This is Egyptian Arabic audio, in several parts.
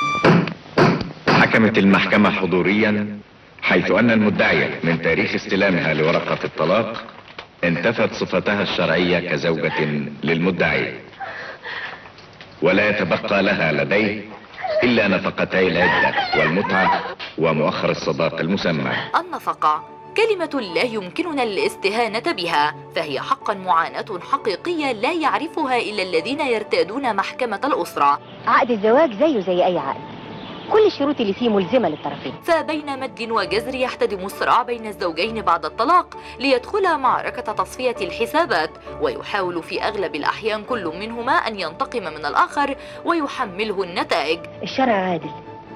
حكمت المحكمة حضوريا حيث أن المدعية من تاريخ استلامها لورقة الطلاق انتفت صفتها الشرعية كزوجة للمدعي ولا يتبقى لها لديه إلا نفقتي العدة والمتعة ومؤخر الصداق المسمى النفقة كلمة لا يمكننا الاستهانة بها فهي حقا معاناة حقيقية لا يعرفها إلا الذين يرتادون محكمة الأسرة عقد الزواج زيه زي أي عقد كل الشروط اللي فيه ملزمة للطرفين فبين مد وجزر يحتدم الصراع بين الزوجين بعد الطلاق ليدخل معركة تصفية الحسابات ويحاول في أغلب الأحيان كل منهما أن ينتقم من الآخر ويحمله النتائج الشرع عادل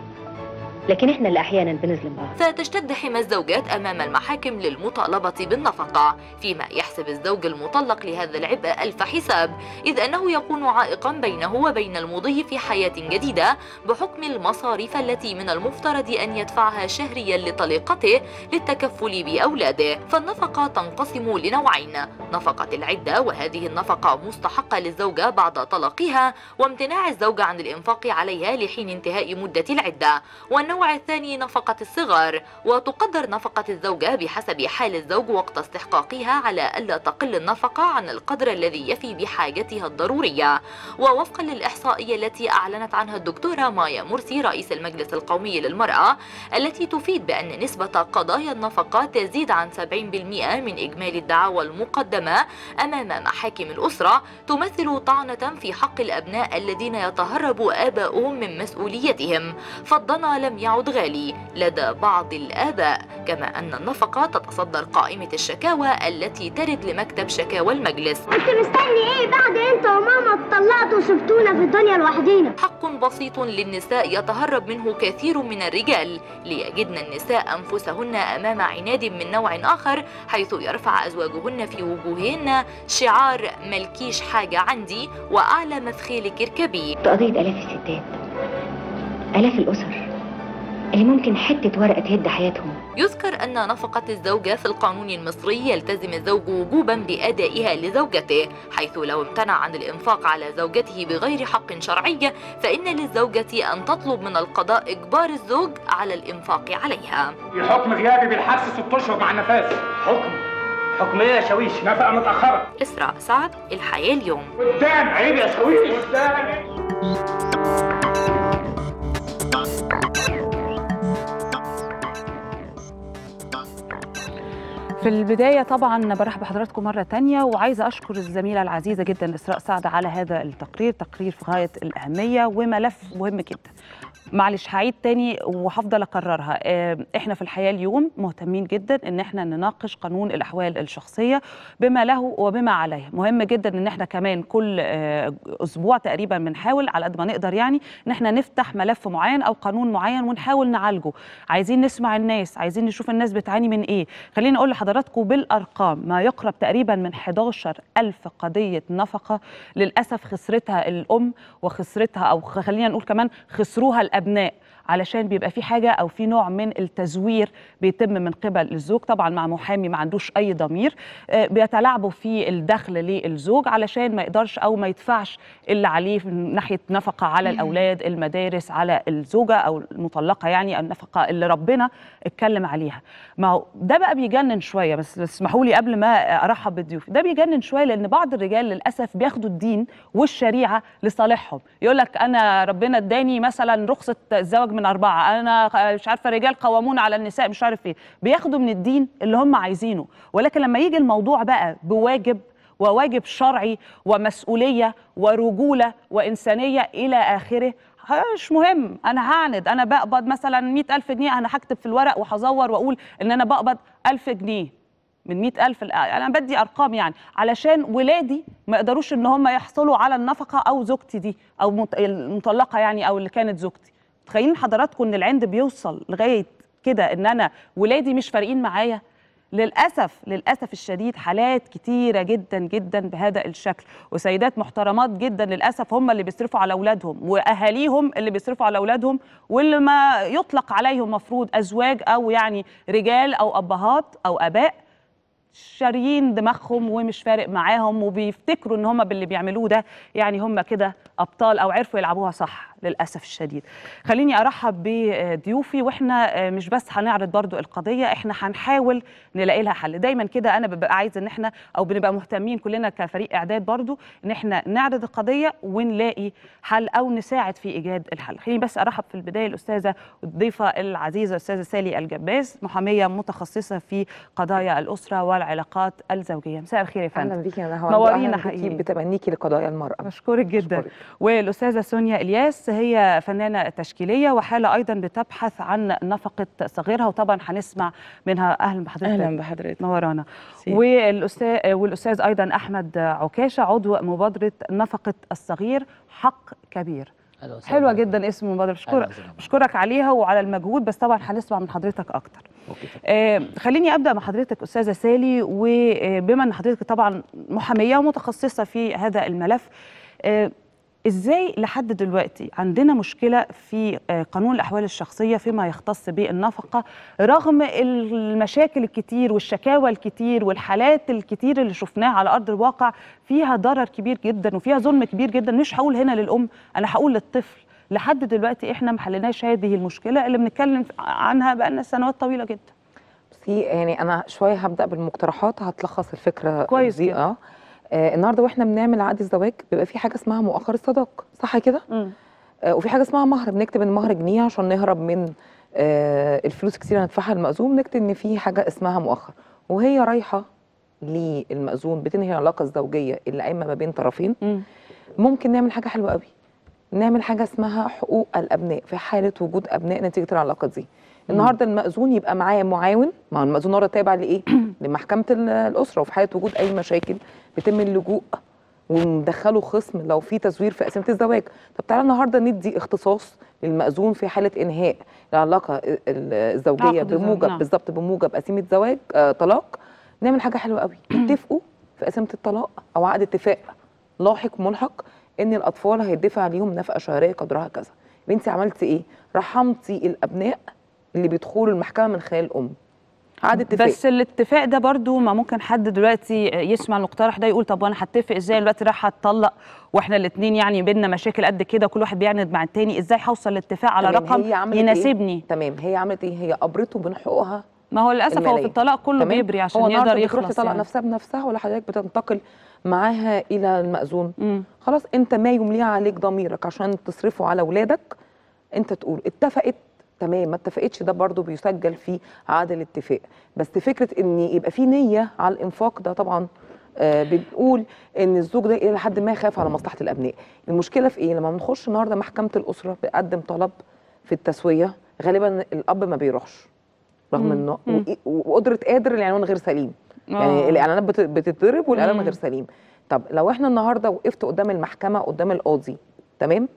لكن احنا اللي احيانا بنظلم بعض فتشتد حمى الزوجات امام المحاكم للمطالبه بالنفقه فيما يحسب الزوج المطلق لهذا العبء الف حساب اذ انه يكون عائقا بينه وبين المضي في حياه جديده بحكم المصاريف التي من المفترض ان يدفعها شهريا لطليقته للتكفل باولاده فالنفقه تنقسم لنوعين نفقه العده وهذه النفقه مستحقه للزوجه بعد طلاقها وامتناع الزوج عن الانفاق عليها لحين انتهاء مده العده والنوع النوع الثاني نفقة الصغار وتقدر نفقة الزوجة بحسب حال الزوج وقت استحقاقها على ألا تقل النفقة عن القدر الذي يفي بحاجتها الضرورية ووفقا للإحصائية التي أعلنت عنها الدكتورة مايا مرسي رئيس المجلس القومي للمرأة التي تفيد بأن نسبة قضايا النفقة تزيد عن 70% من إجمالي الدعاوى المقدمة أمام محاكم الأسرة تمثل طعنة في حق الأبناء الذين يتهرب آباؤهم من مسؤوليتهم فالضنا لم يعد غالي لدى بعض الآباء كما أن النفقة تتصدر قائمة الشكاوى التي ترد لمكتب شكاوى المجلس انت مستني ايه بعد انت وماما اتطلقتوا وسبتونا في الدنيا لوحدينا حق بسيط للنساء يتهرب منه كثير من الرجال ليجدن النساء أنفسهن أمام عناد من نوع آخر حيث يرفع أزواجهن في وجوههن شعار ملكيش حاجة عندي وأعلى مفخيلك اركبي بقضية آلاف الستات آلاف الأسر اللي ممكن حتة ورقة تهد حياتهم يذكر أن نفقة الزوجة في القانون المصري يلتزم الزوج وجوبا بأدائها لزوجته حيث لو امتنع عن الإنفاق على زوجته بغير حق شرعي فإن للزوجة أن تطلب من القضاء إجبار الزوج على الإنفاق عليها الحكم غيابي بالحبس ست اشهر مع النفاذ حكم حكم ايه يا شاويش نفقه متاخره إسراء سعد الحياة اليوم قدام عيب يا شاويش قدام في البداية طبعا برحب بحضراتكم مرة تانية وعايزة أشكر الزميلة العزيزة جدا إسراء سعد على هذا التقرير تقرير في غاية الأهمية وملف مهم جدا معلش هعيد تاني وهفضل اكررها احنا في الحياه اليوم مهتمين جدا ان احنا نناقش قانون الاحوال الشخصيه بما له وبما عليه مهم جدا ان احنا كمان كل اسبوع تقريبا بنحاول على قد ما نقدر يعني ان احنا نفتح ملف معين او قانون معين ونحاول نعالجه عايزين نسمع الناس عايزين نشوف الناس بتعاني من ايه خليني اقول لحضراتكم بالارقام ما يقرب تقريبا من 11 ألف قضيه نفقه للاسف خسرتها الام وخسرتها او خلينا نقول كمان خسروها الابناء علشان بيبقى في حاجه او في نوع من التزوير بيتم من قبل الزوج طبعا مع محامي ما عندوش اي ضمير بيتلاعبوا في الدخل للزوج علشان ما يقدرش او ما يدفعش اللي عليه من ناحيه نفقه على الاولاد المدارس على الزوجه او المطلقه يعني النفقه اللي ربنا اتكلم عليها ما هو ده بقى بيجنن شويه بس اسمحوا لي قبل ما ارحب بالضيوف ده بيجنن شويه لان بعض الرجال للاسف بياخدوا الدين والشريعه لصالحهم يقول لك انا ربنا اداني مثلا رخصه الزواج من أربعة أنا مش عارفة رجال قوامون على النساء مش عارف إيه بياخدوا من الدين اللي هم عايزينه ولكن لما يجي الموضوع بقى بواجب وواجب شرعي ومسؤولية ورجولة وإنسانية إلى آخره مش مهم أنا هعند أنا بقبض مثلا مئة ألف جنيه أنا هكتب في الورق وهزور وأقول إن أنا بقبض ألف جنيه من مئة ألف أنا بدي أرقام يعني علشان ولادي ما يقدروش إن هم يحصلوا على النفقة أو زوجتي دي أو المطلقة يعني أو اللي كانت زوجتي متخيلين حضراتكم ان العند بيوصل لغايه كده ان انا ولادي مش فارقين معايا للاسف للاسف الشديد حالات كتيره جدا جدا بهذا الشكل وسيدات محترمات جدا للاسف هم اللي بيصرفوا على اولادهم واهاليهم اللي بيصرفوا على اولادهم واللي ما يطلق عليهم مفروض ازواج او يعني رجال او ابهات او اباء شاريين دماغهم ومش فارق معاهم وبيفتكروا ان هم باللي بيعملوه ده يعني هم كده ابطال او عرفوا يلعبوها صح للاسف الشديد خليني ارحب بضيوفي واحنا آه، مش بس هنعرض برضو القضيه احنا هنحاول نلاقي لها حل دايما كده انا ببقى عايزه ان احنا او بنبقى مهتمين كلنا كفريق اعداد برضو ان احنا نعرض القضيه ونلاقي حل او نساعد في ايجاد الحل خليني بس ارحب في البدايه الاستاذه والضيفه العزيزه الاستاذه سالي الجباز محاميه متخصصه في قضايا الاسره والعلاقات الزوجيه مساء الخير يا فندم اهلا بيكي يا نهى نورينا وأهلاً بيكي حقيقي. بتمنيكي لقضايا المراه بشكرك جدا أشكرك. والاستاذه سونيا الياس هي فنانه تشكيليه وحاله ايضا بتبحث عن نفقه صغيرها وطبعا هنسمع منها اهلا بحضرتك اهلا بحضرتك نورانا ميرسي. والاستاذ والاستاذ ايضا احمد عكاشه عضو مبادره نفقه الصغير حق كبير حلوه جدا اسم المبادره بشكرك بشكرك عليها وعلى المجهود بس طبعا هنسمع من حضرتك اكتر آه خليني ابدا مع حضرتك استاذه سالي وبما ان حضرتك طبعا محاميه ومتخصصه في هذا الملف آه ازاي لحد دلوقتي عندنا مشكله في آه، قانون الاحوال الشخصيه فيما يختص بالنفقه رغم المشاكل الكتير والشكاوى الكتير والحالات الكتير اللي شفناها على ارض الواقع فيها ضرر كبير جدا وفيها ظلم كبير جدا مش هقول هنا للام انا هقول للطفل لحد دلوقتي احنا ما حليناش هذه المشكله اللي بنتكلم عنها بقالنا سنوات طويله جدا بصي يعني انا شويه هبدا بالمقترحات هتلخص الفكره كويس دي جدا. اه آه، النهارده واحنا بنعمل عقد الزواج بيبقى في حاجه اسمها مؤخر الصداق صح كده مم. آه، وفي حاجه اسمها مهر بنكتب ان مهر جنيه عشان نهرب من آه، الفلوس كتير هندفعها للمأذون بنكتب ان في حاجه اسمها مؤخر وهي رايحه للمأذون بتنهي العلاقه الزوجيه اللي قايمه ما بين طرفين مم. ممكن نعمل حاجه حلوه قوي نعمل حاجه اسمها حقوق الابناء في حاله وجود ابناء نتيجه العلاقه دي النهارده المأذون يبقى معاه معاون ما هو المأذون النهارده تابع لايه لمحكمه ال- الاسره وفي حاله وجود اي مشاكل بيتم اللجوء وندخله خصم لو في تزوير في قسيمه الزواج طب تعالى النهارده ندي اختصاص للمأذون في حاله انهاء العلاقه ال- ال- الزوجيه عقد الزواج، بموجب نعم. بالظبط بموجب قسيمه زواج آه طلاق نعمل حاجه حلوه قوي اتفقوا في قسيمه الطلاق او عقد اتفاق لاحق ملحق ان الاطفال هيدفع عليهم نفقه شهريه قدرها كذا بنتي عملتي ايه رحمتي الابناء اللي بيدخلوا المحكمه من خلال الام عقد اتفاق بس الاتفاق ده برضو ما ممكن حد دلوقتي يسمع المقترح ده يقول طب وانا هتفق ازاي دلوقتي راح اتطلق واحنا الاثنين يعني بينا مشاكل قد كده كل واحد بيعند مع التاني ازاي هوصل لاتفاق على تمام، رقم هي عملت إيه؟ يناسبني تمام هي عملت ايه هي قبرته من حقوقها ما هو للاسف هو في المالية. الطلاق كله تمام؟ بيبري عشان هو النهاردة يقدر بتروح يخلص تطلق يعني. نفسها بنفسها ولا حضرتك بتنتقل معاها الى المأذون مم. خلاص انت ما يملي عليك ضميرك عشان تصرفه على اولادك انت تقول اتفقت تمام ما اتفقتش ده برضو بيسجل في عقد الاتفاق بس فكره ان يبقى في نيه على الانفاق ده طبعا آه بنقول ان الزوج ده الى حد ما خاف على مصلحه الابناء المشكله في ايه لما بنخش النهارده محكمه الاسره بقدم طلب في التسويه غالبا الاب ما بيروحش رغم مم. انه مم. و- وقدره قادر الاعلان غير سليم يعني آه. الاعلانات بت- بتتضرب والاعلان مم. غير سليم طب لو احنا النهارده وقفت قدام المحكمه قدام القاضي تمام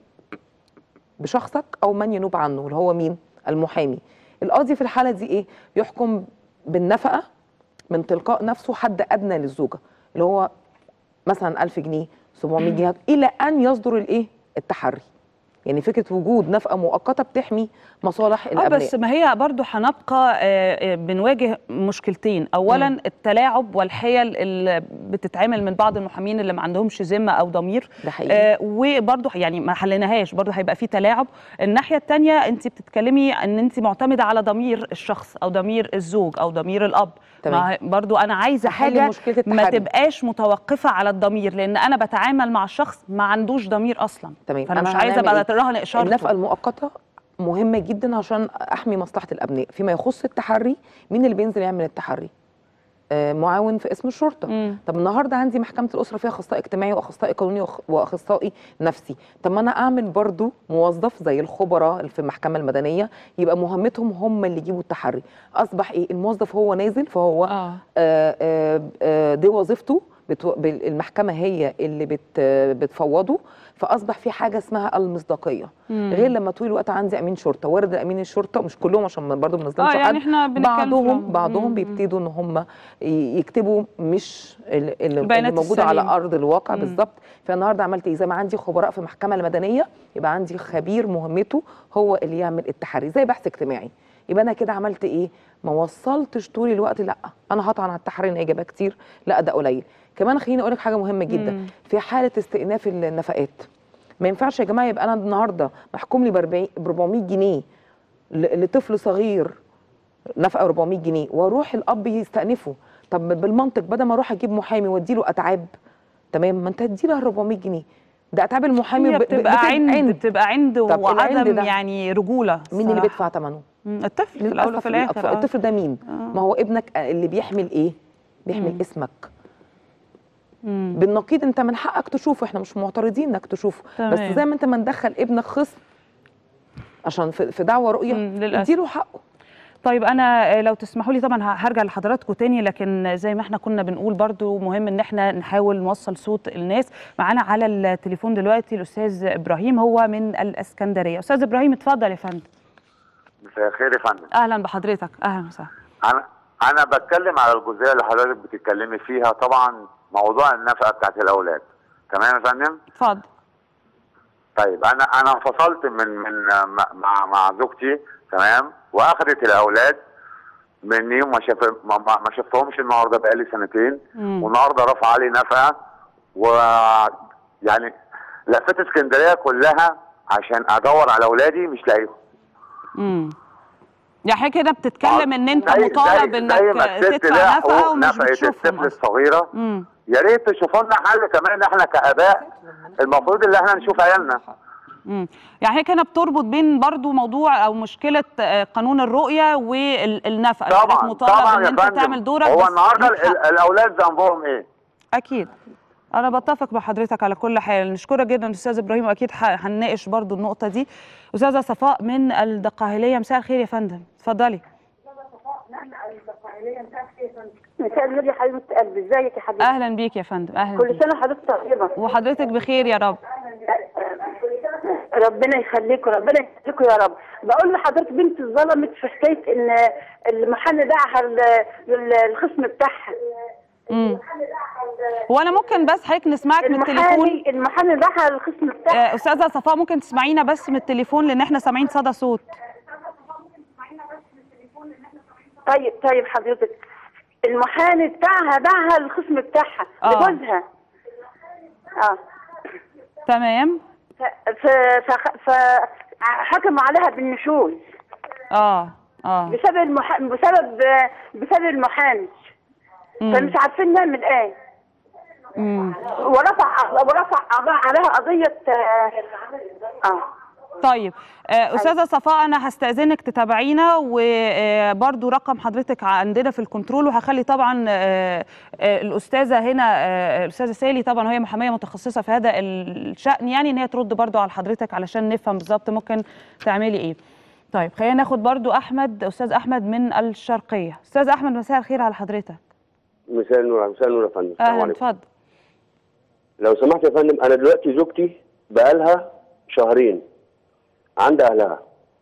بشخصك او من ينوب عنه اللي هو مين المحامي القاضي في الحاله دي ايه يحكم بالنفقه من تلقاء نفسه حد ادنى للزوجه اللي هو مثلا 1000 جنيه 700 جنيه الى ان يصدر الايه التحري يعني فكره وجود نفقه مؤقته بتحمي مصالح اه الابناء بس ما هي برضو هنبقى آه، آه، بنواجه مشكلتين اولا مم. التلاعب والحيل اللي بتتعمل من بعض المحامين اللي ما عندهمش ذمه او ضمير ده حقيقي آه وبرضو يعني ما حليناهاش برضو هيبقى في تلاعب الناحيه الثانيه انت بتتكلمي ان انت معتمده على ضمير الشخص او ضمير الزوج او ضمير الاب تمام. ما هي- برضو انا عايزه تحل حاجه مشكله ما التحري تبقاش متوقفه على الضمير لان انا بتعامل مع شخص ما عندوش ضمير اصلا تمام فانا أنا مش عايزه هنعمل ابقى إيه؟ اتراهن اشارته النفقه المؤقته مهمه جدا عشان احمي مصلحه الابناء فيما يخص التحري مين اللي بينزل يعمل التحري آه معاون في اسم الشرطه مم. طب النهارده عندي محكمه الاسره فيها اخصائي اجتماعي واخصائي قانوني وأخ- واخصائي نفسي طب ما انا اعمل برضو موظف زي الخبراء اللي في المحكمه المدنيه يبقى مهمتهم هم اللي يجيبوا التحري اصبح ايه الموظف هو نازل فهو اه آه، آه، آه، دي وظيفته بتو... بال- المحكمه هي اللي بت... بتفوضه فاصبح في حاجه اسمها المصداقيه مم. غير لما طول الوقت عندي امين شرطه وارد امين الشرطه مش كلهم عشان برضه ما نظلمش اه يعني حد احنا بنتكلم بعضهم في- بعضهم مم. بيبتدوا ان هم ي- يكتبوا مش ال- ال- اللي البيانات موجوده على السليمة. ارض الواقع مم. بالظبط فالنهارده عملت ايه زي ما عندي خبراء في المحكمه المدنيه يبقى عندي خبير مهمته هو اللي يعمل التحري زي بحث اجتماعي يبقى انا كده عملت ايه ما وصلتش طول الوقت لا انا هطعن على التحري ان اجابه كتير لا ده قليل كمان خليني اقول لك حاجه مهمه جدا مم. في حاله استئناف النفقات ما ينفعش يا جماعه يبقى انا النهارده محكوم لي ب 40 ب 400 جنيه ل- لطفل صغير نفقه 400 جنيه واروح الاب يستأنفه طب بالمنطق بدل ما اروح اجيب محامي واديله اتعاب تمام ما انت هتدي له 400 جنيه ده اتعاب المحامي هي ب- ب- بتبقى عند بتبقى عند طب العند وعدم ده يعني رجوله مين اللي الصراحة. بيدفع ثمنه؟ مم، الطفل في الاول وفي للأسف الاخر الأطفال- آه. الطفل ده مين؟ ما هو ابنك اللي بيحمل ايه؟ بيحمل مم. اسمك مم. بالنقيض انت من حقك تشوفه احنا مش معترضين انك تشوفه تمام. بس زي ما انت ما ندخل ابنك خصم عشان في في دعوه رؤيه مم، للأسف. اديله حقه طيب انا آه، لو تسمحوا لي طبعا ه- هرجع لحضراتكم تاني لكن زي ما احنا كنا بنقول برضو مهم ان احنا نحاول نوصل صوت الناس معانا على التليفون دلوقتي الاستاذ ابراهيم هو من الاسكندريه استاذ ابراهيم اتفضل يا فندم مساء الخير يا فندم اهلا بحضرتك اهلا وسهلا انا انا بتكلم على الجزئيه اللي حضرتك بتتكلمي فيها طبعا موضوع النفقه بتاعت الاولاد تمام يا فندم اتفضل طيب انا انا انفصلت من من مع مع, مع زوجتي تمام واخدت الاولاد مني وما شاف ما, ما ما شفتهمش النهارده بقالي سنتين مم. والنهارده رفع علي نفقه و يعني لفيت اسكندريه كلها عشان ادور على اولادي مش لاقيهم امم يعني حضرتك كده بتتكلم ان انت زي- مطالب زي- انك زي ما الست تدفع لها نفقه حقوق ومش نفقه بتشوفهم الطفل أصلاً. الصغيره امم يا ريت تشوفوا لنا حل كمان احنا كاباء المفروض ان احنا نشوف عيالنا امم يعني هي كده بتربط بين برضو موضوع او مشكله آه، قانون الرؤيه والنفقه طبعا حضرتك مطالب طبعا ان يا انت فندم تعمل دورك هو بس النهارده ليك حق. ال- الاولاد ذنبهم ايه؟ اكيد انا بتفق بحضرتك على كل حال نشكرك جدا استاذ ابراهيم واكيد ح- هنناقش برضو النقطه دي استاذه صفاء من الدقهليه مساء الخير يا فندم اتفضلي مساء النور يا حبيبه قلبي ازيك يا حبيبتي اهلا بيك يا فندم اهلا كل بيك سنه وحضرتك طيبه وحضرتك بخير يا رب ربنا يخليكم ربنا يخليكم يا رب بقول لحضرتك بنت اتظلمت في حكايه ان المحامي باعها ال- ال- الخصم بتاعها امم هو انا ممكن بس حضرتك نسمعك من التليفون المحامي المحامي باعها الخصم بتاعها آه، استاذه صفاء ممكن تسمعينا بس من التليفون لان احنا سامعين صدى صوت طيب طيب حضرتك المحامي بتاعها باعها الخصم بتاعها آه. لجوزها اه تمام ف ف ف حكموا عليها بالنشوز اه اه بسبب المح... بسبب بسبب المحامي مم. فمش عارفين نعمل ايه مم. ورفع ورفع قضاء عليها قضيه اه, آه. طيب آه، استاذه صفاء انا هستاذنك تتابعينا وبرضو رقم حضرتك عندنا في الكنترول وهخلي طبعا آه، آه، الاستاذه هنا آه، الاستاذه سالي طبعا وهي محاميه متخصصه في هذا الشان يعني ان هي ترد برضو على حضرتك علشان نفهم بالظبط ممكن تعملي ايه طيب خلينا ناخد برضو احمد استاذ احمد من الشرقيه استاذ احمد مساء الخير على حضرتك مساء النور مساء النور يا فندم السلام اهلا عليكم اتفضل لو سمحت يا فندم انا دلوقتي زوجتي بقالها شهرين عند اهلها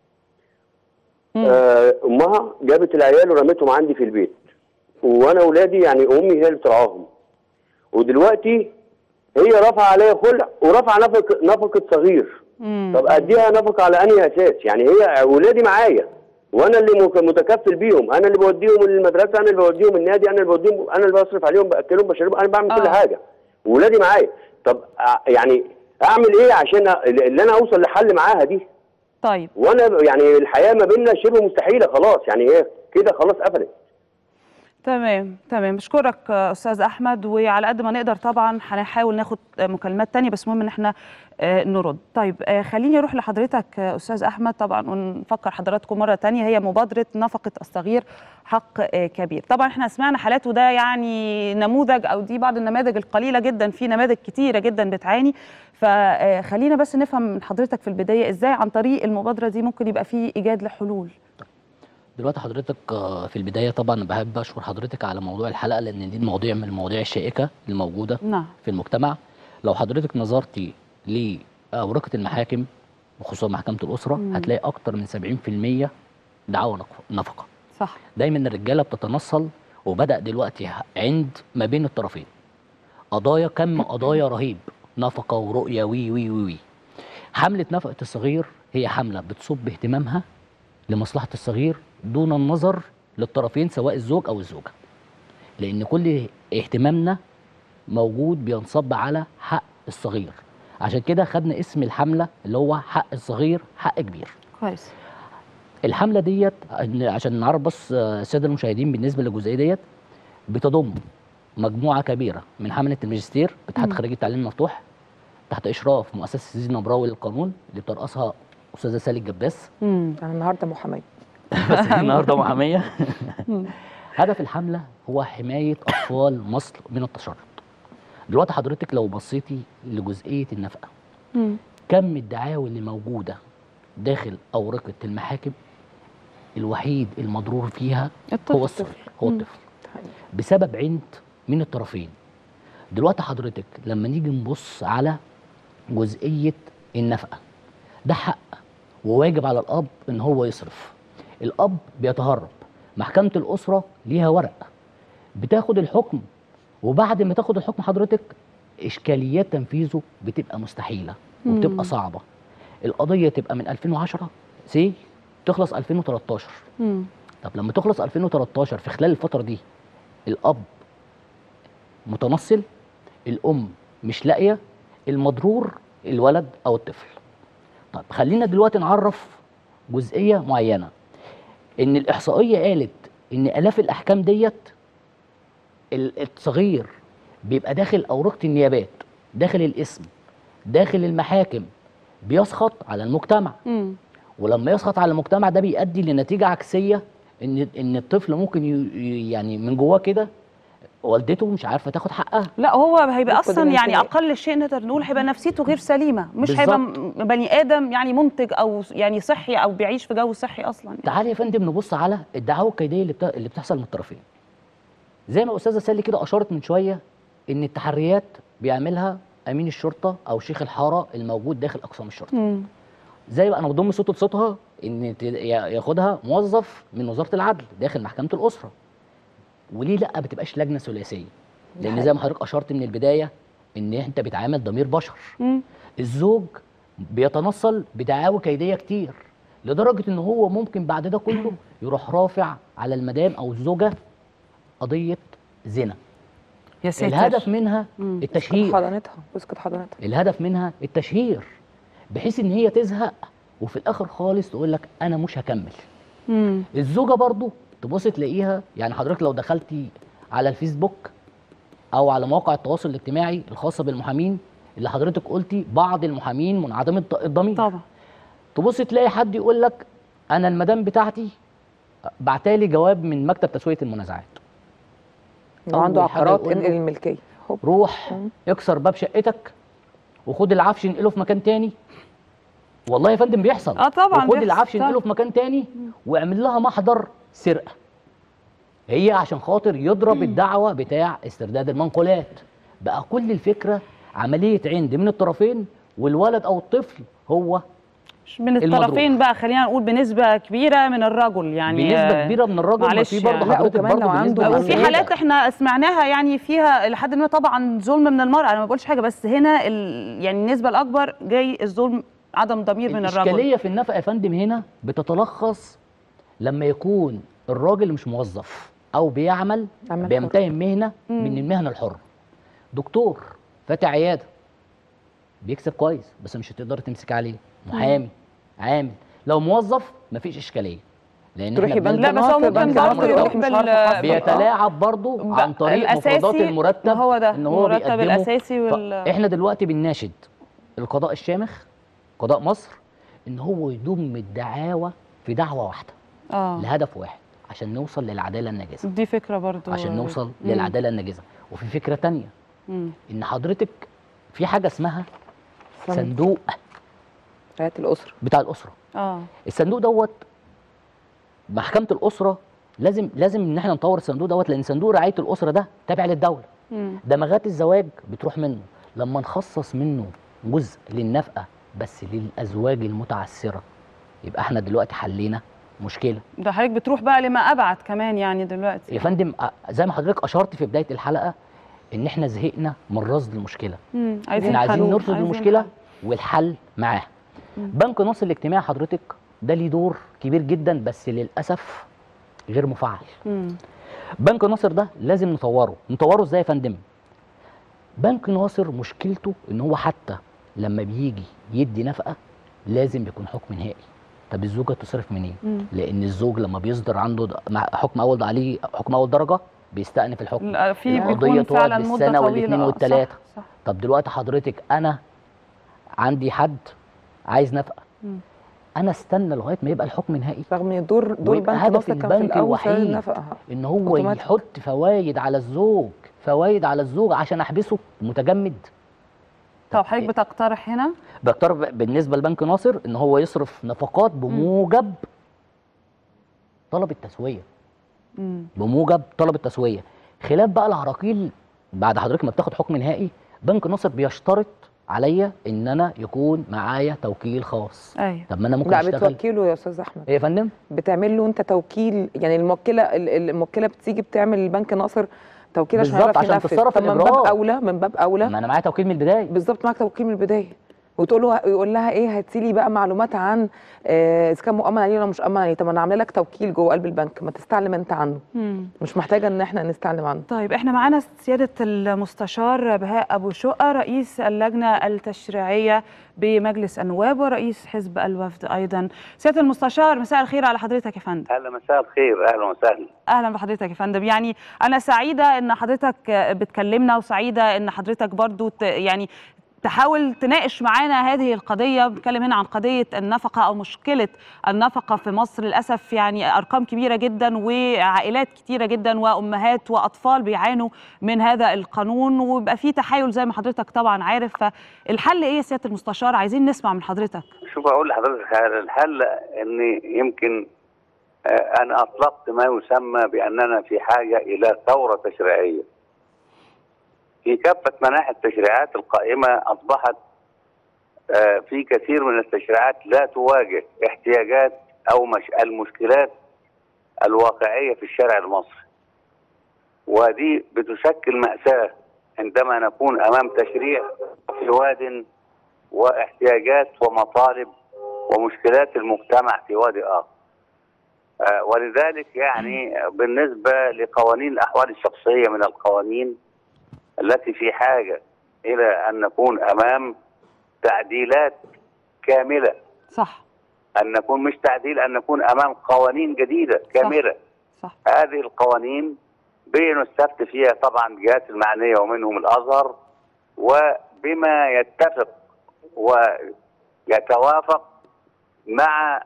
آه، امها جابت العيال ورمتهم عندي في البيت وانا اولادي يعني امي هي اللي بترعاهم ودلوقتي هي رفع عليا خلع ورفع نفقه نفقه صغير طب اديها نفقه على انهي اساس يعني هي اولادي معايا وانا اللي مك- متكفل بيهم انا اللي بوديهم المدرسه انا اللي بوديهم النادي انا اللي بوديهم انا اللي بصرف عليهم باكلهم بشربهم انا بعمل كل آه. حاجه واولادي معايا طب ع- يعني اعمل ايه عشان أ- اللي انا اوصل لحل معاها دي طيب وانا ب- يعني الحياه ما بيننا شبه مستحيله خلاص يعني ايه كده خلاص قفلت تمام تمام بشكرك آه، استاذ احمد وعلى قد ما نقدر طبعا هنحاول ناخد آه، مكالمات تانية بس مهم ان احنا آه، نرد طيب آه، خليني اروح لحضرتك آه، استاذ احمد طبعا ونفكر حضراتكم مره تانية هي مبادره نفقه الصغير حق آه، كبير طبعا احنا سمعنا حالات وده يعني نموذج او دي بعض النماذج القليله جدا في نماذج كتيره جدا بتعاني فخلينا بس نفهم من حضرتك في البدايه ازاي عن طريق المبادره دي ممكن يبقى في ايجاد لحلول دلوقتي حضرتك آه، في البدايه طبعا بحب اشكر حضرتك على موضوع الحلقه لان دي المواضيع من المواضيع الشائكه الموجوده نعم في المجتمع لو حضرتك نظرتي لأورقة المحاكم وخصوصا محكمة الأسرة مم. هتلاقي أكتر من 70% دعاوى نق- نفقة صح دايما الرجالة بتتنصل وبدأ دلوقتي ه- عند ما بين الطرفين قضايا كم قضايا رهيب نفقة ورؤية وي وي وي وي حملة نفقة الصغير هي حملة بتصب اهتمامها لمصلحة الصغير دون النظر للطرفين سواء الزوج أو الزوجة لأن كل اهتمامنا موجود بينصب على حق الصغير عشان كده خدنا اسم الحمله اللي هو حق الصغير حق كبير كويس الحمله ديت إن- عشان نعرف بس آه، الساده المشاهدين بالنسبه للجزئيه ديت بتضم مجموعه كبيره من حمله الماجستير باتحاد مم. خريجي التعليم المفتوح تحت اشراف مؤسسه زينه براوي للقانون اللي بترأسها استاذه سالي الجباس انا النهارده محاميه بس هي النهارده محاميه هدف الحمله هو حمايه اطفال مصر من التشرد دلوقتي حضرتك لو بصيتي لجزئيه النفقه كم الدعاوى اللي موجوده داخل اورقه المحاكم الوحيد المضرور فيها الطفل. هو الصغير هو مم. الطفل بسبب عند من الطرفين دلوقتي حضرتك لما نيجي نبص على جزئيه النفقه ده حق وواجب على الاب ان هو يصرف الاب بيتهرب محكمه الاسره ليها ورق بتاخد الحكم وبعد ما تاخد الحكم حضرتك اشكاليات تنفيذه بتبقى مستحيله مم. وبتبقى صعبه القضيه تبقى من 2010 سي تخلص 2013 مم. طب لما تخلص 2013 في خلال الفتره دي الاب متنصل الام مش لاقيه المضرور الولد او الطفل طب خلينا دلوقتي نعرف جزئيه معينه ان الاحصائيه قالت ان الاف الاحكام ديت ال- الصغير بيبقى داخل اورقه النيابات داخل الاسم داخل المحاكم بيسخط على المجتمع مم. ولما يسخط على المجتمع ده بيؤدي لنتيجه عكسيه ان ان الطفل ممكن ي- ي- يعني من جواه كده والدته مش عارفه تاخد حقها لا هو هيبقى يفقد اصلا يعني الانتماء. اقل شيء نقدر نقول هيبقى نفسيته غير سليمه مش هيبقى م- بني ادم يعني منتج او يعني صحي او بيعيش في جو صحي اصلا تعالي يا فندم نبص على الدعاوى الكيديه اللي, بتا... اللي بتحصل من الطرفين زي ما استاذه سالي كده اشارت من شويه ان التحريات بيعملها امين الشرطه او شيخ الحاره الموجود داخل اقسام الشرطه مم. زي بقى انا بضم صوته لصوتها ان ت- يا- ياخدها موظف من وزاره العدل داخل محكمه الاسره وليه لا ما بتبقاش لجنه ثلاثيه لان زي ما حضرتك اشرت من البدايه ان انت بتعامل ضمير بشر مم. الزوج بيتنصل بدعاوى كيديه كتير لدرجه ان هو ممكن بعد ده كله يروح رافع على المدام او الزوجه قضيه زنا يا ساتر الهدف منها اسكت التشهير حضانتها اسكت حضانتها الهدف منها التشهير بحيث ان هي تزهق وفي الاخر خالص تقول لك انا مش هكمل مم. الزوجه برضو تبص تلاقيها يعني حضرتك لو دخلتي على الفيسبوك او على مواقع التواصل الاجتماعي الخاصه بالمحامين اللي حضرتك قلتي بعض المحامين منعدم الض- الضمير طبعا تبص تلاقي حد يقول لك انا المدام بتاعتي بعتالي جواب من مكتب تسويه المنازعات لو عنده أول حاجة عقارات يقول له انقل الملكيه هوب. روح اكسر باب شقتك وخد العفش انقله في مكان تاني والله يا فندم بيحصل اه طبعا وخد بيحصل، العفش طبعا. انقله في مكان تاني واعمل لها محضر سرقه هي عشان خاطر يضرب الدعوه بتاع استرداد المنقولات بقى كل الفكره عمليه عند من الطرفين والولد او الطفل هو من المضروب. الطرفين بقى خلينا نقول بنسبه كبيره من الرجل يعني بنسبة آه، كبيرة من الرجل، ما معلش في برضه يعني. حضرتك لا، وكمان برضه لو بنسبة عنده وفي مسؤولية. حالات احنا سمعناها يعني فيها لحد ما طبعا ظلم من المراه انا ما بقولش حاجه بس هنا ال... يعني النسبه الاكبر جاي الظلم عدم ضمير من الرجل الإشكالية في النفقة يا فندم هنا بتتلخص لما يكون الراجل مش موظف أو بيعمل عمل بيمتهن مهنة مم. من المهنة الحرة دكتور فاتح عيادة بيكسب كويس بس مش هتقدر تمسك عليه محامي عامل لو موظف مفيش إشكالية لأن تروحي احنا بنك بنلجأ لا، بس هو لبنك ممكن برضه المرتب. يروح مش عارفة أحاسبك. بيتلاعب برضه عن طريق الأساسي مفردات المرتب هو ده، ان هو المرتب بيقدمه. الأساسي وال- احنا دلوقتي بنناشد القضاء الشامخ قضاء مصر ان هو يضم الدعاوى في دعوه واحده اه لهدف واحد عشان نوصل للعداله الناجزه دي فكره برضو عشان نوصل مم. للعداله الناجزه وفي فكره تانية مم. ان حضرتك في حاجه اسمها صندوق. صندوق رعايه الاسره بتاع الاسره اه الصندوق دوت محكمه الاسره لازم لازم ان احنا نطور الصندوق دوت لان صندوق رعايه الاسره ده تابع للدوله مم. دمغات الزواج بتروح منه لما نخصص منه جزء للنفقه بس للازواج المتعسره يبقى احنا دلوقتي حلينا مشكله ده حضرتك بتروح بقى لما ابعد كمان يعني دلوقتي يا فندم أ- زي ما حضرتك اشرت في بدايه الحلقه ان احنا زهقنا من رصد المشكله مم. عايزين احنا عايزين حلول. نرصد عايزين المشكله حل. والحل معاها بنك نصر الاجتماعي حضرتك ده ليه دور كبير جدا بس للاسف غير مفعل مم. بنك ناصر ده لازم نطوره نطوره ازاي يا فندم بنك ناصر مشكلته ان هو حتى لما بيجي يدي نفقه لازم يكون حكم نهائي طب الزوجه تصرف منين مم. لان الزوج لما بيصدر عنده د- مع- حكم اول عليه حكم اول درجه بيستأنف الحكم لا، في القضيه بيكون تقعد فعلا مدة بالسنه طويلة والاثنين آه، والثلاثه صح صح طب دلوقتي حضرتك انا عندي حد عايز نفقه مم. انا استنى لغايه ما يبقى الحكم نهائي رغم ان دور دور ويبقى بنك هدف مصر كان في البنك الاول سعر الوحيد النفقه ان هو أوتوماتيك. يحط فوايد على الزوج فوايد على الزوج عشان احبسه متجمد طب حضرتك بتقترح هنا بقترح بالنسبه لبنك ناصر ان هو يصرف نفقات بموجب طلب التسويه مم. بموجب طلب التسويه خلاف بقى العراقيل بعد حضرتك ما بتاخد حكم نهائي بنك ناصر بيشترط عليا ان انا يكون معايا توكيل خاص ايوه طب ما انا ممكن لا اشتغل بتوكله يا استاذ احمد ايه يا فندم بتعمل له انت توكيل يعني الموكله ال- ال- الموكله بتيجي بتعمل البنك ناصر توكيل عشان بالظبط، يعرف عشان ينفذ تتصرف طب من باب الإجراء. اولى من باب اولى ما انا معايا توكيل من البدايه بالظبط معاك توكيل من البدايه وتقول له يقول لها ايه هاتي لي بقى معلومات عن آه، اذا كان مؤمن عليه ولا مش مؤمن عليه طب انا عامله لك توكيل جوه قلب البنك ما تستعلم انت عنه مم. مش محتاجه ان احنا نستعلم عنه طيب احنا معانا سيادة المستشار بهاء أبو شقة رئيس اللجنة التشريعية بمجلس النواب ورئيس حزب الوفد أيضا سيادة المستشار مساء الخير على حضرتك يا فندم اهلا مساء الخير اهلا وسهلا أهلا بحضرتك يا فندم يعني أنا سعيدة إن حضرتك بتكلمنا وسعيدة إن حضرتك برضو ت- يعني تحاول تناقش معانا هذه القضية بنتكلم هنا عن قضية النفقة أو مشكلة النفقة في مصر للأسف يعني أرقام كبيرة جدا وعائلات كتيرة جدا وأمهات وأطفال بيعانوا من هذا القانون ويبقى في تحايل زي ما حضرتك طبعا عارف فالحل إيه يا سيادة المستشار عايزين نسمع من حضرتك شوف اقول لحضرتك حاجة، الحل ان يمكن آه، انا اطلقت ما يسمى باننا في حاجه الى ثوره تشريعيه في كافه مناحي التشريعات القائمه اصبحت آه، في كثير من التشريعات لا تواجه احتياجات او مش المشكلات الواقعيه في الشارع المصري ودي بتشكل مأساة عندما نكون أمام تشريع في واد واحتياجات ومطالب ومشكلات المجتمع في واد آخر آه، ولذلك يعني بالنسبة لقوانين الأحوال الشخصية من القوانين التي في حاجة إلى أن نكون أمام تعديلات كاملة صح أن نكون مش تعديل أن نكون أمام قوانين جديدة كاملة صح. هذه القوانين بنستفت فيها طبعا الجهات المعنية ومنهم الأزهر وبما يتفق ويتوافق مع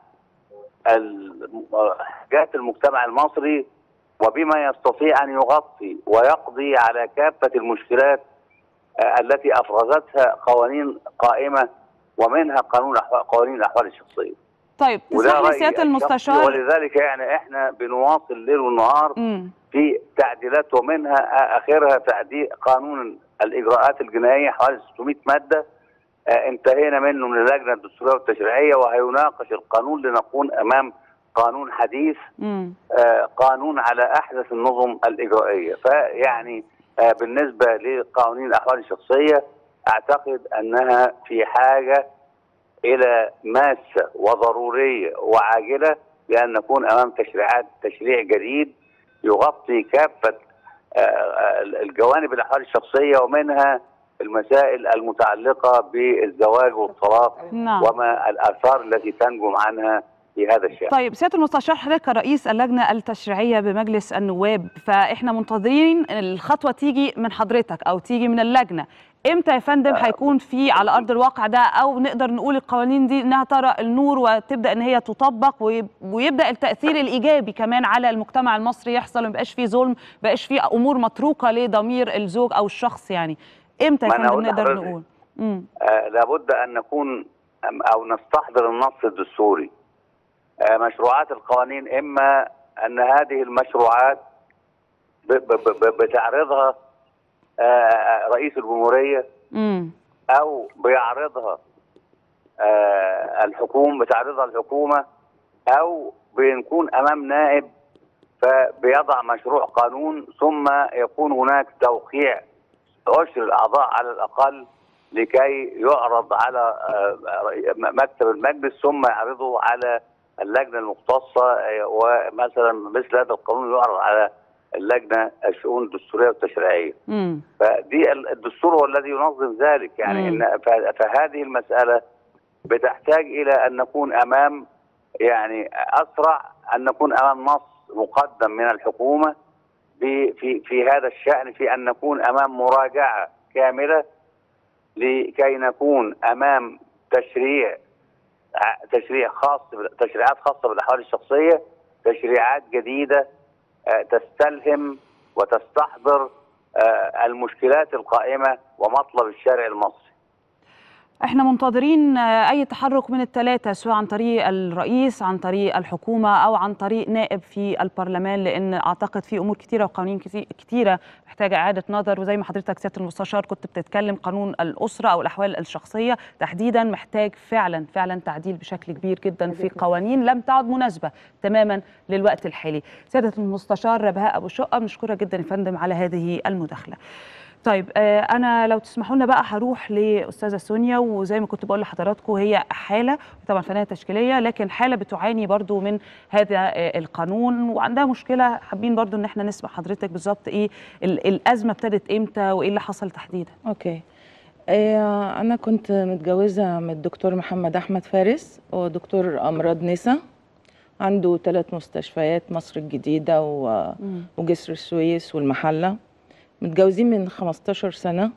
ال- حاجات المجتمع المصري وبما يستطيع أن يغطي ويقضي على كافة المشكلات آه، التي أفرزتها قوانين قائمة ومنها قانون أحوال قوانين الأحوال الشخصية طيب وده تسمح لي رأيي سيادة الشخصي، المستشار ولذلك يعني احنا بنواصل ليل ونهار مم. في تعديلات ومنها اخرها تعديل قانون الاجراءات الجنائيه حوالي 600 ماده آه، انتهينا منه من اللجنه الدستوريه والتشريعيه وهيناقش القانون لنكون امام قانون حديث مم. آه، قانون على احدث النظم الاجرائيه فيعني آه، بالنسبه لقوانين الاحوال الشخصيه اعتقد انها في حاجه الى ماسه وضروريه وعاجله لان نكون امام تشريعات تشريع جديد يغطي كافه آه، آه، الجوانب الاحوال الشخصيه ومنها المسائل المتعلقه بالزواج والطلاق نعم. وما الاثار التي تنجم عنها في هذا الشان طيب سياده المستشار حضرتك كرئيس اللجنه التشريعيه بمجلس النواب فاحنا منتظرين الخطوه تيجي من حضرتك او تيجي من اللجنه امتى يا فندم هيكون في على ارض الواقع ده او نقدر نقول القوانين دي انها ترى النور وتبدا ان هي تطبق ويب- ويبدا التاثير الايجابي كمان على المجتمع المصري يحصل ما يبقاش فيه ظلم ما يبقاش فيه امور متروكه لضمير الزوج او الشخص يعني امتى يا ما أنا فندم أقول نقدر لحضرتك. نقول امم آه لابد ان نكون أم- او نستحضر النص الدستوري آه مشروعات القوانين اما ان هذه المشروعات ب- ب- ب- بتعرضها آه رئيس الجمهوريه امم او بيعرضها آه الحكومه بتعرضها الحكومه او بنكون امام نائب فبيضع مشروع قانون ثم يكون هناك توقيع عشر الاعضاء على الاقل لكي يعرض على آه، مكتب المجلس ثم يعرضه على اللجنه المختصه آه، ومثلا مثل هذا القانون يعرض على اللجنه الشؤون الدستوريه والتشريعيه مم. فدي ال- الدستور هو الذي ينظم ذلك يعني مم. إن ف- فهذه المسألة بتحتاج إلى أن نكون أمام يعني أسرع أن نكون أمام نص مقدم من الحكومة في في في هذا الشأن في أن نكون أمام مراجعة كاملة لكي نكون أمام تشريع ع- تشريع خاص بال- تشريعات خاصة بالأحوال الشخصية تشريعات جديدة آه، تستلهم وتستحضر آه، المشكلات القائمة ومطلب الشارع المصري احنا منتظرين آه، اي تحرك من الثلاثه سواء عن طريق الرئيس عن طريق الحكومه او عن طريق نائب في البرلمان لان اعتقد في امور كثيره وقوانين كتي- كتيره محتاجه اعاده نظر وزي ما حضرتك سياده المستشار كنت بتتكلم قانون الاسره او الاحوال الشخصيه تحديدا محتاج فعلا فعلا تعديل بشكل كبير جدا في قوانين لم تعد مناسبه تماما للوقت الحالي سياده المستشار ربهاء ابو شقه بنشكرك جدا يا فندم على هذه المداخله طيب آه، انا لو تسمحوا لنا بقى هروح لاستاذه سونيا وزي ما كنت بقول لحضراتكم هي حاله طبعا فنانه تشكيليه لكن حاله بتعاني برضو من هذا آه، القانون وعندها مشكله حابين برضو ان احنا نسمع حضرتك بالظبط ايه ال- الازمه ابتدت امتى وايه اللي حصل تحديدا اوكي آه، انا كنت متجوزه من الدكتور محمد احمد فارس هو دكتور امراض نسا عنده ثلاث مستشفيات مصر الجديده و- وجسر السويس والمحله متجوزين من 15 سنه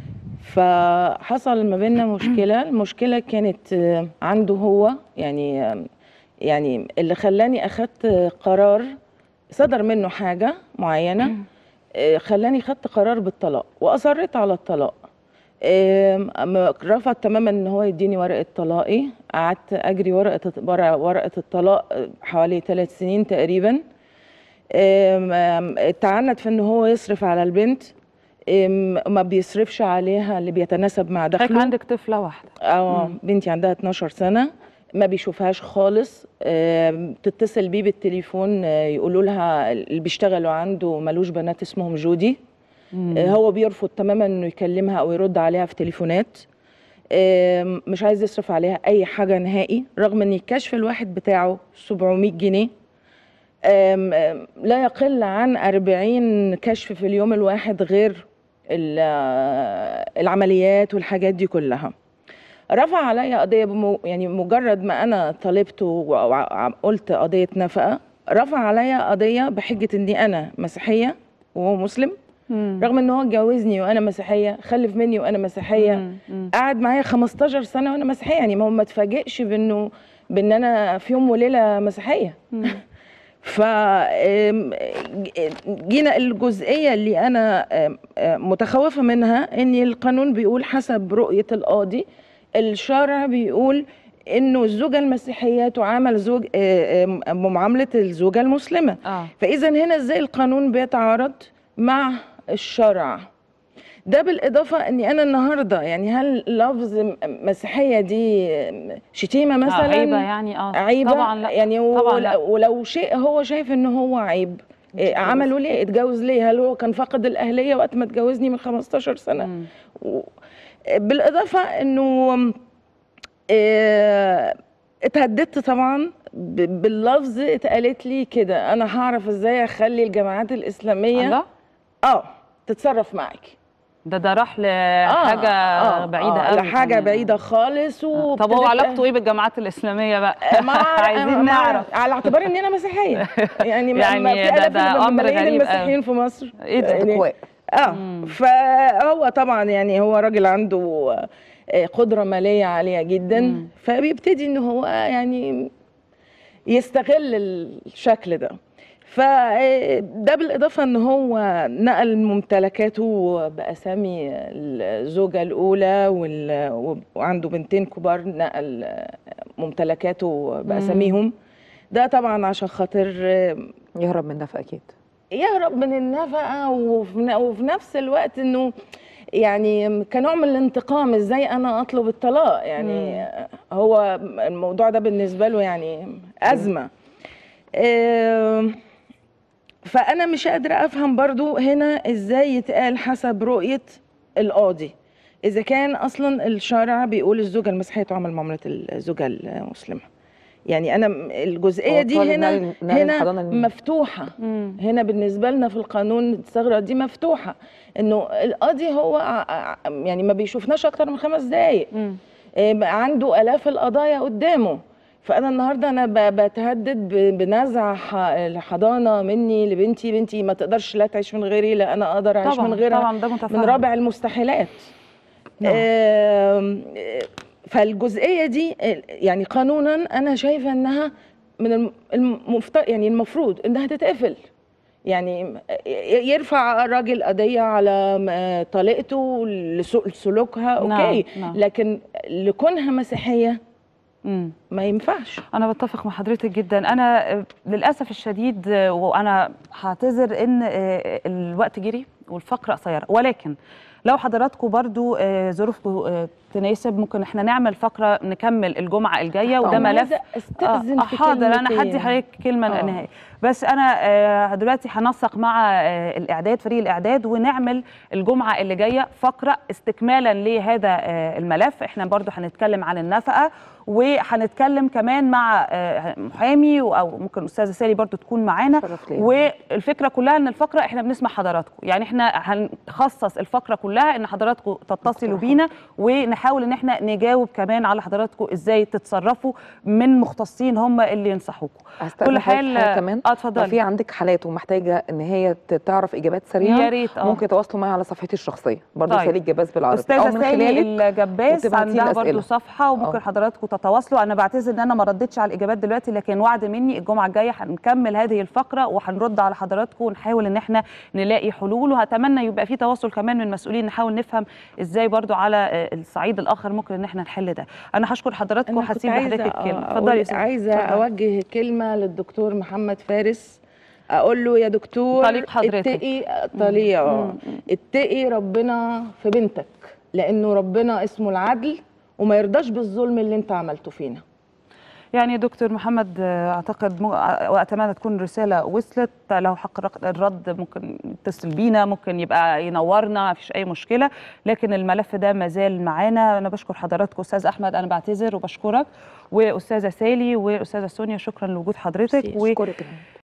فحصل ما بيننا مشكله المشكله كانت آه، عنده هو يعني آه، يعني اللي خلاني اخدت قرار صدر منه حاجه معينه آه، خلاني خدت قرار بالطلاق واصريت على الطلاق آم، أما رفض تماما ان هو يديني ورقه طلاقي قعدت اجري ورقه ورقه ورقة الطلاق آه، حوالي ثلاث سنين تقريبا آم، آم، تعنت في ان هو يصرف على البنت آم، ما بيصرفش عليها اللي بيتناسب مع حضرتك دخله عندك طفله واحده اه مم. بنتي عندها 12 سنه ما بيشوفهاش خالص آم، تتصل بيه بالتليفون آه، يقولوا لها اللي بيشتغلوا عنده ملوش بنات اسمهم جودي آه، هو بيرفض تماما انه يكلمها او يرد عليها في تليفونات آم، مش عايز يصرف عليها اي حاجه نهائي رغم ان الكشف الواحد بتاعه 700 جنيه آم، آم، لا يقل عن 40 كشف في اليوم الواحد غير ال- آه، العمليات والحاجات دي كلها رفع عليا قضيه بمو يعني مجرد ما انا طالبت وقلت قضيه نفقه رفع عليا قضيه بحجه اني انا مسيحيه وهو مسلم رغم ان هو اتجوزني وانا مسيحيه خلف مني وانا مسيحيه قعد معايا 15 سنه وانا مسيحيه يعني ما هو ما اتفاجئش بانه بان انا في يوم وليله مسيحيه ف آم، جينا الجزئيه اللي انا آم، آم، متخوفه منها ان القانون بيقول حسب رؤيه القاضي الشرع بيقول انه الزوجه المسيحيه تعامل زوج آه، آم، بمعامله الزوجه المسلمه اه فاذا هنا ازاي القانون بيتعارض مع الشرع ده بالاضافه اني انا النهارده يعني هل لفظ م- مسيحيه دي شتيمه مثلا عيبة يعني اه عيبه طبعا لا يعني طبعا ول- لا. ولو شيء هو شايف ان هو عيب إيه عمله ليه اتجوز ليه هل هو كان فاقد الاهليه وقت ما اتجوزني من 15 سنه و- بالاضافه انه إيه، اتهددت طبعا ب- باللفظ اتقالت لي كده انا هعرف ازاي اخلي الجامعات الاسلاميه الله اه تتصرف معاكي ده ده راح لحاجه آه، بعيده آه قوي لحاجه كمان. بعيده خالص و طب هو علاقته ايه بالجامعات الاسلاميه بقى ما عايزين ما- نعرف على اعتبار ان انا مسيحيه يعني ما يعني ما في ده- الاف ده من أمر ملايين غريب المسيحيين أوي. في مصر ايه ده؟ يعني أكواء. اه فهو طبعا يعني هو راجل عنده آه، قدره ماليه عاليه جدا فبيبتدي ان هو يعني يستغل الشكل ده فده بالاضافه ان هو نقل ممتلكاته باسامي الزوجه الاولى وال- وعنده بنتين كبار نقل ممتلكاته باساميهم ده طبعا عشان خاطر يهرب من نفقه اكيد يهرب من النفقه وفي ن- وفي نفس الوقت انه يعني كنوع من الانتقام ازاي انا اطلب الطلاق يعني هو الموضوع ده بالنسبه له يعني ازمه آم، فانا مش قادره افهم برضو هنا ازاي يتقال حسب رؤيه القاضي اذا كان اصلا الشرع بيقول الزوجه المسيحيه تعامل معامله الزوجه المسلمه يعني انا م- الجزئيه هو دي طالب هنا نقل- نقل الحضانة هنا لمين؟ مفتوحه هنا بالنسبه لنا في القانون الثغره دي مفتوحه انه القاضي هو ع- ع- يعني ما بيشوفناش اكتر من خمس دقائق عنده الاف القضايا قدامه فانا النهارده انا ب- بتهدد ب- بنزع ح- الحضانه مني لبنتي بنتي ما تقدرش لا تعيش من غيري لا انا اقدر اعيش طبعاً، من غيرها طبعاً، ده متفهم. من رابع المستحيلات نعم. آم، آه، فالجزئيه دي آه، يعني قانونا انا شايفه انها من الم- المفترض يعني المفروض انها تتقفل يعني ي- يرفع الراجل قضيه على م- طليقته لسوء سلوكها نعم، اوكي نعم. لكن لكونها مسيحيه مم. ما ينفعش انا بتفق مع حضرتك جدا انا آه، للاسف الشديد آه، وانا هعتذر ان آه، الوقت جري والفقره قصيره ولكن لو حضراتكم برضو آه، ظروفكم آه، تناسب ممكن احنا نعمل فقره نكمل الجمعه الجايه وده أنا ملف عايزة أستأذن آه، في حاضر انا كلمتين. هدي حضرتك كلمه آه. نهائيه بس انا آه، دلوقتي هنسق مع آه، الاعداد فريق الاعداد ونعمل الجمعه اللي جايه فقره استكمالا لهذا آه، الملف احنا برضو هنتكلم عن النفقه وهنتكلم كمان مع آه، محامي او ممكن استاذه سالي برضو تكون معانا شرف ليا. والفكره كلها ان الفقره احنا بنسمع حضراتكم يعني احنا هنخصص الفقره كلها ان حضراتكم تتصلوا بينا ونحاول ان احنا نجاوب كمان على حضراتكم ازاي تتصرفوا من مختصين هم اللي ينصحوكم كل حاجه كمان اه اتفضلي لو في عندك حالات ومحتاجه ان هي ت- تعرف اجابات سريعه يا ريت، آه. ممكن يتواصلوا معايا على صفحتي الشخصيه برضه طيب. سالي الجباز بالعربي استاذه أو من سالي خلالك الجباس وتبعتي لي عندها برضو أسئلة. صفحه وممكن آه. حضراتكم تتواصلوا انا بعتذر ان انا ما ردتش على الاجابات دلوقتي لكن وعد مني الجمعه الجايه هنكمل هذه الفقره وهنرد على حضراتكم ونحاول ان احنا نلاقي حلول وهتمنى يبقى في تواصل كمان من المسؤولين نحاول نفهم ازاي برضو على آه، الصعيد الاخر ممكن ان احنا نحل ده انا هشكر حضراتكم أنا كنت وهسيب عايزة لحضرتك الكلمه أقول- اتفضلي يا أستاذة. عايزه اتفضلي. اوجه كلمه للدكتور محمد فارس اقول له يا دكتور طليق حضرتك. اتقي طليق آه. مم. اتقي ربنا في بنتك لانه ربنا اسمه العدل وما يرضاش بالظلم اللي انت عملته فينا يعني دكتور محمد آه، اعتقد مو- آه، واتمنى تكون رساله وصلت لو حق الرق- الرد ممكن يتصل بينا ممكن يبقى ينورنا مفيش اي مشكله لكن الملف ده ما زال معانا انا بشكر حضراتكم استاذ احمد انا بعتذر وبشكرك واستاذه سالي واستاذه سونيا شكرا لوجود حضرتك أشكرك.